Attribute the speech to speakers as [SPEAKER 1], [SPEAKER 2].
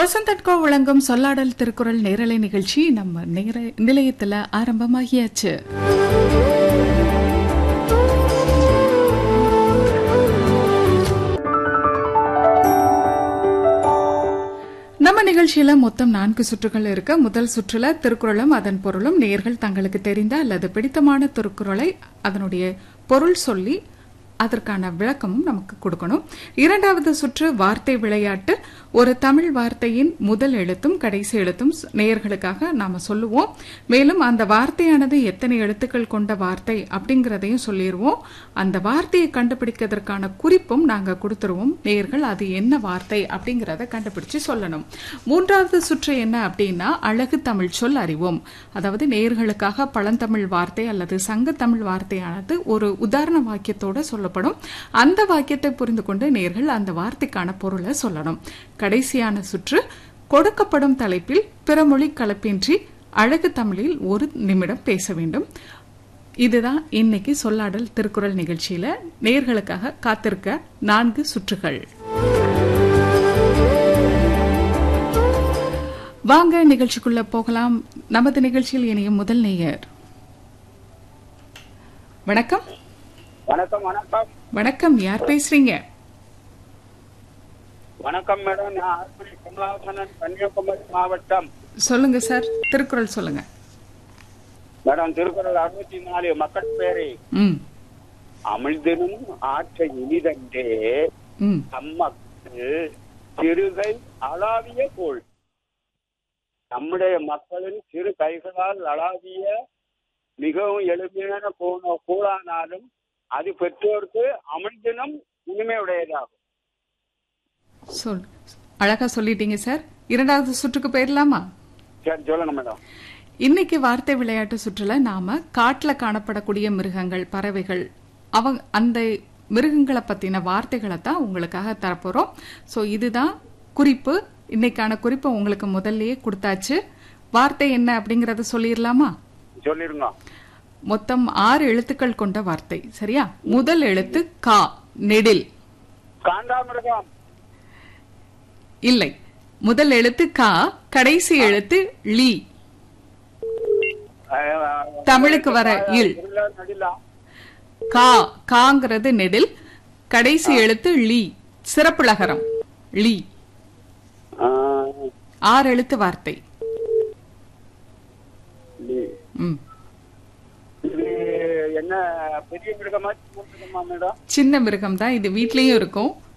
[SPEAKER 1] வசந்தட்கோ வழங்கும் சொல்லாடல் திருக்குறள் நேரலை நிகழ்ச்சி நம்ம நேர நிலையத்துல ஆரம்பமாகியாச்சு நம்ம நிகழ்ச்சியில மொத்தம் நான்கு சுற்றுகள் இருக்கு முதல் சுற்றுல திருக்குறளும் அதன் பொருளும் நேர்கள் தங்களுக்கு தெரிந்த அல்லது பிடித்தமான திருக்குறளை அதனுடைய பொருள் சொல்லி அதற்கான விளக்கமும் நமக்கு கொடுக்கணும் இரண்டாவது சுற்று வார்த்தை விளையாட்டு ஒரு தமிழ் வார்த்தையின் முதல் எழுத்தும் கடைசி எழுத்தும் ஸ்- நேயர்களுக்காக நாம சொல்லுவோம் மேலும் அந்த வார்த்தையானது எத்தனை எழுத்துக்கள் கொண்ட வார்த்தை அப்படிங்கறதையும் சொல்லிடுவோம் அந்த வார்த்தையை கண்டுபிடிக்கிறதுக்கான குறிப்பும் நாங்க கொடுத்துருவோம் நேயர்கள் அது என்ன வார்த்தை அப்படிங்கறத கண்டுபிடிச்சு சொல்லணும் மூன்றாவது சுற்று என்ன அப்படின்னா அழகு தமிழ் சொல் அறிவோம் அதாவது நேயர்களுக்காக பழந்தமிழ் வார்த்தை அல்லது சங்க தமிழ் வார்த்தையானது ஒரு உதாரண வாக்கியத்தோட சொல்லப்படும் அந்த வாக்கியத்தை புரிந்து கொண்டு நேர்கள் அந்த வார்த்தைக்கான பொருளை சொல்லணும் கடைசியான சுற்று கொடுக்கப்படும் தலைப்பில் பிறமொழி கலப்பின்றி அழகு தமிழில் ஒரு நிமிடம் பேச வேண்டும் இதுதான் இன்னைக்கு சொல்லாடல் திருக்குறள் நிகழ்ச்சியில நேர்களுக்காக காத்திருக்க நான்கு சுற்றுகள் வாங்க நிகழ்ச்சிக்குள்ள போகலாம் நமது நிகழ்ச்சியில் இணையும் முதல் நேயர் வணக்கம்
[SPEAKER 2] வணக்கம் வணக்கம்
[SPEAKER 1] வணக்கம் யார் பேசுறீங்க
[SPEAKER 2] வணக்கம் மேடம் நான் ஆர்படி கமலாசனன் கன்னியாகுமரி மாவட்டம்
[SPEAKER 1] சொல்லுங்க சார் திருக்குறள் சொல்லுங்க
[SPEAKER 2] மேடம் திருக்குறள் அறுபத்தி நாலு மக்கள் பேரை
[SPEAKER 1] ம்
[SPEAKER 2] அமிழ்தினும் ஆற்ற இனிதன்றே
[SPEAKER 1] ம்
[SPEAKER 2] தம்மக்கு சிறுகை அளாவிய கோள் நம்முடைய மக்களின் சிறு கைகளால் அளாவிய மிகவும் எளிமையான கோண கூழானாலும் அது பெற்றோருக்கு அமிழ்தினம் இனிமையுடையதாகும்
[SPEAKER 1] சொல் அழகா சொல்லிட்டீங்க சார் இரண்டாவது சுற்றுக்கு போயிடலாமா
[SPEAKER 2] சரி சொல்லுங்க மேடம்
[SPEAKER 1] இன்னைக்கு வார்த்தை விளையாட்டு சுற்றுல நாம காட்டுல காணப்படக்கூடிய மிருகங்கள் பறவைகள் அவங்க அந்த மிருகங்களை பத்தின வார்த்தைகளை தான் உங்களுக்காக தரப்போறோம் ஸோ இதுதான் குறிப்பு இன்னைக்கான குறிப்பை உங்களுக்கு முதல்லயே கொடுத்தாச்சு வார்த்தை என்ன அப்படிங்கறத சொல்லிடலாமா
[SPEAKER 2] சொல்லிருங்க
[SPEAKER 1] மொத்தம் ஆறு எழுத்துக்கள் கொண்ட வார்த்தை சரியா முதல் எழுத்து கா நெடில்
[SPEAKER 2] காண்டாமிருகம்
[SPEAKER 1] இல்லை முதல் எழுத்து கா கடைசி எழுத்து லீ தமிழுக்கு வர இல்
[SPEAKER 2] இருள நடிலா
[SPEAKER 1] கா காங்கிறது நெடில் கடைசி எழுத்து லீ சிறப்புலகரம் லீ
[SPEAKER 2] ஆஹ்,
[SPEAKER 1] ஆறு எழுத்து வார்த்தை
[SPEAKER 2] இது
[SPEAKER 1] ம்
[SPEAKER 2] இது என்ன பெரிய மிருகமா சின்ன மிருகமா மேடம்
[SPEAKER 1] சின்ன மிருகம் தான் இது வீட்லயும் இருக்கும்